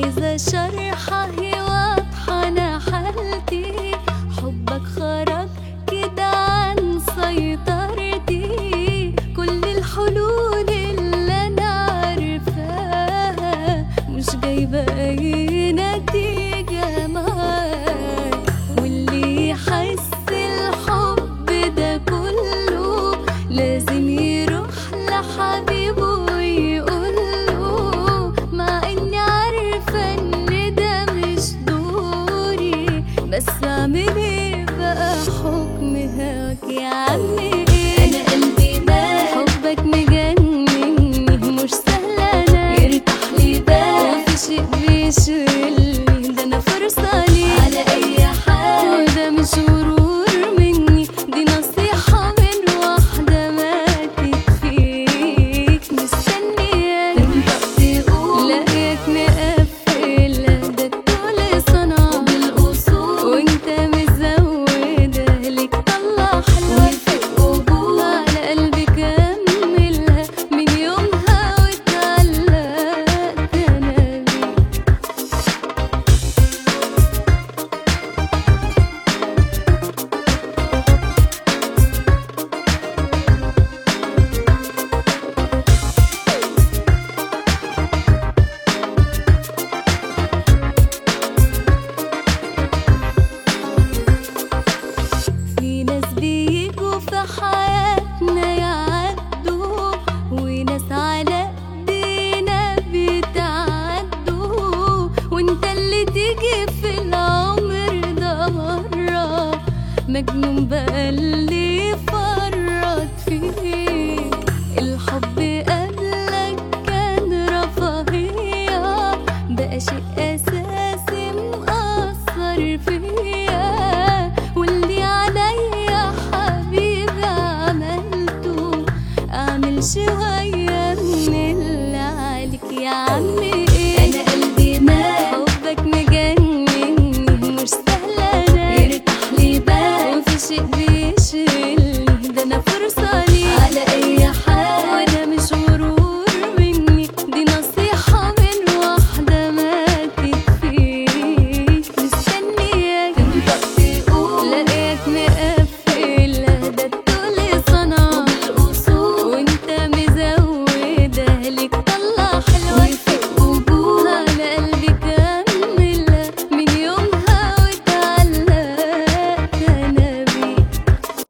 عايزة شرحة هي واضحة أنا حالتي حبك خرج كده عن سيطرتي كل الحلول اللي أنا عارفاها مش جايبة أي نتيجة معاك واللي يحس الحب ده كله لازم يروح لحبيبه ويقوله مع اني عارفة ان ده مش دوري بس اعمل ايه بقى حكم هواك يا عمي ايه انا قلبي مات حبك مجنني مش سهلة انا يرتاح لي بال وفي شيء بيشغلني ده انا فرصة لي على اي حال وده مش غرور مني دي نصيحة من واحدة ماتت فيك مستنية تنطق تقول لاقيك مقفلة ده الطول صنع وبالأصول وانت مزودة لك طلع حلوة في القبول على قلبي كملها من يومها واتعلقت انا بيك في ناس بيجوا في حياتنا يعدوا وناس على ايدينا بتعدوا وانت اللي تيجي في العمر ده مرة مجنون بقى اللي يفرط فيه الحب قبلك كان رفاهية بقى شيء أساسي مأثر فيا واللي عليا حبيبي عملته أعمل شوية من اللي عليك يا عمي إيه أنا قلبي مات حبك مجنني مش سهلة أنا يرتاح لي بال وفي شيء